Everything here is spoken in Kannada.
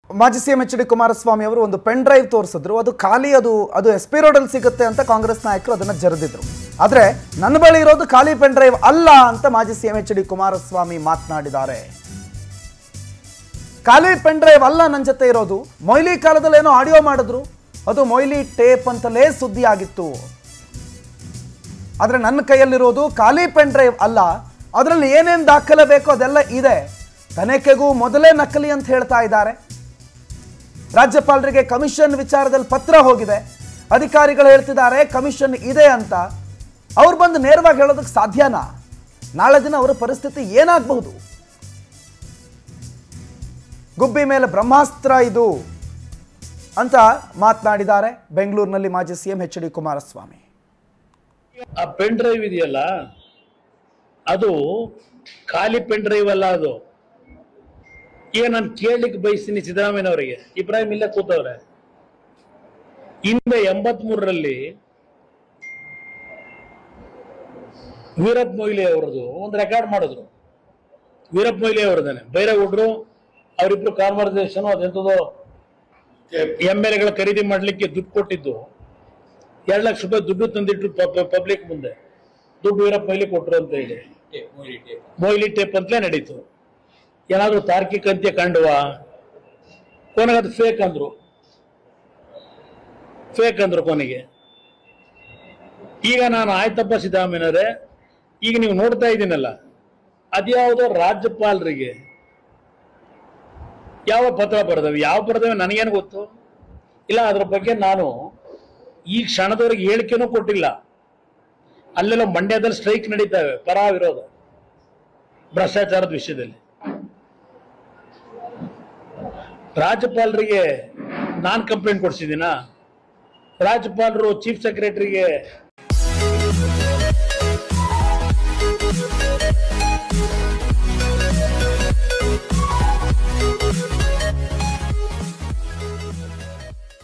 ಮಾಜಿ ಸಿಎಂ ಎಚ್ ಡಿ ಕುಮಾರಸ್ವಾಮಿ ಅವರು ಒಂದು ಪೆನ್ ಡ್ರೈವ್ ತೋರಿಸಿದ್ರು ಅದು ಖಾಲಿ ಅದು ಅದು ಎಸ್ ಪಿ ರೋಡಲ್ಲಿ ಸಿಗುತ್ತೆ ಅಂತ ಕಾಂಗ್ರೆಸ್ ನಾಯಕರು ಅದನ್ನ ಜರೆದಿದ್ರು ಆದ್ರೆ ನನ್ನ ಬಳಿ ಇರೋದು ಖಾಲಿ ಪೆನ್ ಡ್ರೈವ್ ಅಲ್ಲ ಅಂತ ಮಾಜಿ ಸಿಎಂ ಎಚ್ ಡಿ ಕುಮಾರಸ್ವಾಮಿ ಮಾತನಾಡಿದ್ದಾರೆ ಖಾಲಿ ಪೆನ್ ಡ್ರೈವ್ ಅಲ್ಲ ನನ್ನ ಜೊತೆ ಇರೋದು ಮೊಯ್ಲಿ ಕಾಲದಲ್ಲಿ ಏನೋ ಆಡಿಯೋ ಮಾಡಿದ್ರು ಅದು ಮೊಯ್ಲಿ ಟೇಪ್ ಅಂತಲೇ ಸುದ್ದಿ ಆಗಿತ್ತು ಆದ್ರೆ ನನ್ನ ಕೈಯಲ್ಲಿರೋದು ಖಾಲಿ ಪೆನ್ ಡ್ರೈವ್ ಅಲ್ಲ ಅದರಲ್ಲಿ ಏನೇನು ದಾಖಲೆ ಬೇಕೋ ಅದೆಲ್ಲ ಇದೆ ತನಿಖೆಗೂ ಮೊದಲೇ ನಕಲಿ ಅಂತ ಹೇಳ್ತಾ ಇದ್ದಾರೆ ರಾಜ್ಯಪಾಲರಿಗೆ ಕಮಿಷನ್ ವಿಚಾರದಲ್ಲಿ ಪತ್ರ ಹೋಗಿದೆ ಅಧಿಕಾರಿಗಳು ಹೇಳ್ತಿದ್ದಾರೆ ಕಮಿಷನ್ ಇದೆ ಅಂತ ಅವ್ರು ಬಂದು ನೇರವಾಗಿ ಹೇಳೋದಕ್ಕೆ ಸಾಧ್ಯನಾ ನಾಳೆ ದಿನ ಅವರ ಪರಿಸ್ಥಿತಿ ಏನಾಗಬಹುದು ಗುಬ್ಬಿ ಮೇಲೆ ಬ್ರಹ್ಮಾಸ್ತ್ರ ಇದು ಅಂತ ಮಾತನಾಡಿದ್ದಾರೆ ಬೆಂಗಳೂರಿನಲ್ಲಿ ಮಾಜಿ ಸಿಎಂ ಎಚ್ ಡಿ ಕುಮಾರಸ್ವಾಮಿ ಆ ಪೆನ್ ಡ್ರೈವ್ ಇದೆಯಲ್ಲ ಅದು ಖಾಲಿ ಪೆನ್ ಡ್ರೈವ್ ಅಲ್ಲ ಅದು ಈಗ ನಾನು ಕೇಳಲಿಕ್ಕೆ ಬಯಸ್ತೀನಿ ಸಿದ್ದರಾಮಯ್ಯನವರಿಗೆ ಇಬ್ರಾಹಿಂ ಇಲ್ಲೇ ಕೂತವ್ರೆ ಹಿಂದೆ ಎಂಬತ್ ಮೂರರಲ್ಲಿ ವೀರಪ್ಪ ಮೊಯ್ಲಿ ಅವರದು ಒಂದು ರೆಕಾರ್ಡ್ ಮಾಡಿದ್ರು ವೀರಪ್ಪ ಮೊಯ್ಲಿ ಅವರದೇನೆ ಬೈರೇಗೌಡರು ಅವರಿಬ್ರು ಕಾನ್ವರ್ಸೇಷನ್ ಅದೆಂತದೋ ಎಂ ಎಲ್ ಎಗಳ ಖರೀದಿ ಮಾಡ್ಲಿಕ್ಕೆ ದುಡ್ಡು ಕೊಟ್ಟಿದ್ದು ಎರಡು ಲಕ್ಷ ರೂಪಾಯಿ ದುಡ್ಡು ತಂದಿಟ್ರು ಪಬ್ಲಿಕ್ ಮುಂದೆ ದುಡ್ಡು ವೀರಪ್ಪ ಮೊಯ್ಲಿ ಕೊಟ್ರು ಅಂತ ಹೇಳಿ ಮೊಯ್ಲಿ ಟೇಪ್ ಅಂತಲೇ ನಡೀತು ಏನಾದ್ರೂ ತಾರ್ಕಿಕ ಅಂತ್ಯ ಕಂಡುವ ಕೊನೆಗೆ ಅದು ಫೇಕ್ ಅಂದ್ರು ಫೇಕ್ ಅಂದ್ರು ಕೊನೆಗೆ ಈಗ ನಾನು ಆಯ್ತಪ್ಪ ಸಿದ್ದರಾಮಯ್ಯನವರೇ ಈಗ ನೀವು ನೋಡ್ತಾ ಇದ್ದೀನಲ್ಲ ಅದ್ಯಾವುದೋ ರಾಜ್ಯಪಾಲರಿಗೆ ಯಾವ ಪತ್ರ ಬರೆದವೆ ಯಾವ ಬರೆದವೆ ನನಗೇನು ಗೊತ್ತು ಇಲ್ಲ ಅದ್ರ ಬಗ್ಗೆ ನಾನು ಈ ಕ್ಷಣದವರೆಗೆ ಹೇಳಿಕೆನೂ ಕೊಟ್ಟಿಲ್ಲ ಅಲ್ಲೆಲ್ಲ ಮಂಡ್ಯದಲ್ಲಿ ಸ್ಟ್ರೈಕ್ ನಡೀತಾವೆ ಪರ ವಿರೋಧ ಭ್ರಷ್ಟಾಚಾರದ ವಿಷಯದಲ್ಲಿ ರಾಜ್ಯಪಾಲರಿಗೆ ನಾನ್ ಕಂಪ್ಲೇಂಟ್ ಕೊಡ್ಸಿದ್ದೀನ ರಾಜ್ಯಪಾಲರು ಚೀಫ್ ಸೆಕ್ರೆಟರಿಗೆ